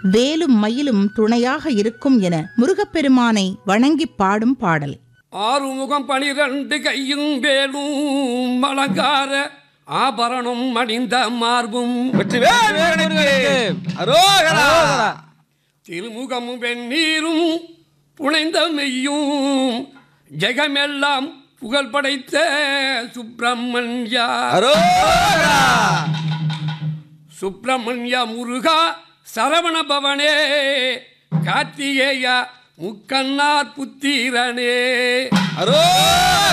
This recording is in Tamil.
வேலும் மயிலும் துணையாக இருக்கும் என முருகப்பெருமானை வணங்கிப் பாடும் பாடல் ஆறுமுகம் பனிரண்டு கையும் வேலும் அலங்கார ஆபரணம் அணிந்த மார்பும் வெற்றிவேல் முருகனுக்கு அரோகரா திருமுகமும் வெந்நீரும் புனைந்த மெய்யும் ஜெகமெல்லாம் புகழ் படைத்த சுப்பிரமணியா அரோகரா சுப்பிரமணிய முருகா சரவண பவனே கார்த்திகேயா முக்கண்ணார் புத்திரனே அரோகரா